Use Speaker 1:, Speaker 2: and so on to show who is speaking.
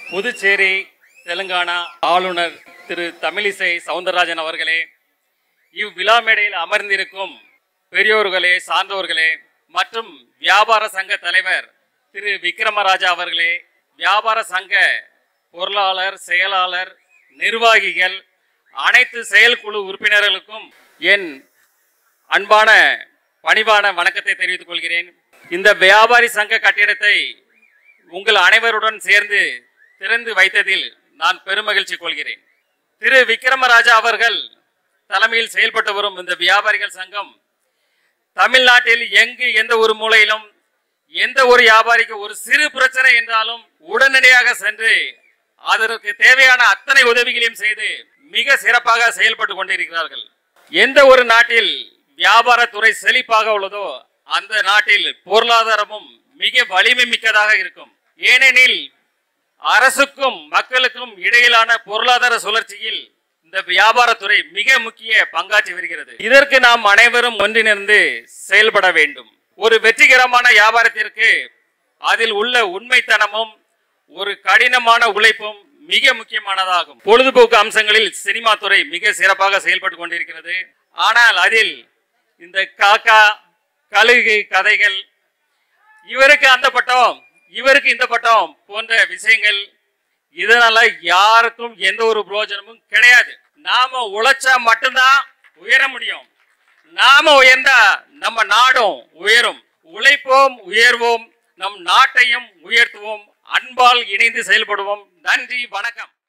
Speaker 1: புதுச்சேரி தெலுங்கானா ஆளுநர் திரு தமிழிசை சவுந்தரராஜன் அவர்களே இவ்விழா மேடையில் அமர்ந்திருக்கும் பெரியோர்களே சார்ந்தோர்களே மற்றும் வியாபார சங்க தலைவர் திரு விக்ரமராஜா அவர்களே வியாபார சங்க பொருளாளர் செயலாளர் நிர்வாகிகள் அனைத்து செயற்குழு உறுப்பினர்களுக்கும் என் அன்பான பணிவான வணக்கத்தை தெரிவித்துக் கொள்கிறேன் இந்த வியாபாரி சங்க கட்டிடத்தை உங்கள் அனைவருடன் சேர்ந்து திறந்து வைத்ததில் நான் பெருமகிழ்ச்சி கொள்கிறேன் திரு விக்ரமராஜா அவர்கள் தலைமையில் செயல்பட்டு வரும் இந்த வியாபாரிகள் சங்கம் தமிழ்நாட்டில் எங்கு எந்த ஒரு மூலையிலும் எந்த ஒரு வியாபாரிக்கு ஒரு சிறு பிரச்சனை என்றாலும் உடனடியாக சென்று அதற்கு தேவையான அத்தனை உதவிகளையும் செய்து மிக சிறப்பாக செயல்பட்டு கொண்டிருக்கிறார்கள் எந்த ஒரு நாட்டில் வியாபாரத்துறை செழிப்பாக உள்ளதோ அந்த நாட்டில் பொருளாதாரமும் மிக வலிமை மிக்கதாக இருக்கும் ஏனெனில் அரசுக்கும் மக்களுக்கும் இடையிலான பொருளாதார சுழற்சியில் இந்த வியாபாரத்துறை மிக முக்கிய பங்காற்றி வருகிறது இதற்கு நாம் அனைவரும் ஒன்றிணைந்து செயல்பட வேண்டும் ஒரு வெற்றிகரமான வியாபாரத்திற்கு அதில் உள்ள உண்மைத்தனமும் ஒரு கடினமான உழைப்பும் மிக முக்கியமானதாகும் பொழுதுபோக்கு அம்சங்களில் சினிமா துறை மிக சிறப்பாக செயல்பட்டு கொண்டிருக்கிறது ஆனால் அதில் இந்த காக்கா கழுகு கதைகள் இவருக்கு அந்த பட்டம் இவருக்கு இந்த பட்டம் போன்ற விஷயங்கள் இதனால யாருக்கும் எந்த ஒரு பிரயோஜனமும் கிடையாது நாம உழைச்சா மட்டும்தான் உயர முடியும் நாம உயர்ந்தா நம்ம நாடும் உயரும் உழைப்போம் உயர்வோம் நம் நாட்டையும் உயர்த்துவோம் அன்பால் இணைந்து செயல்படுவோம் நன்றி வணக்கம்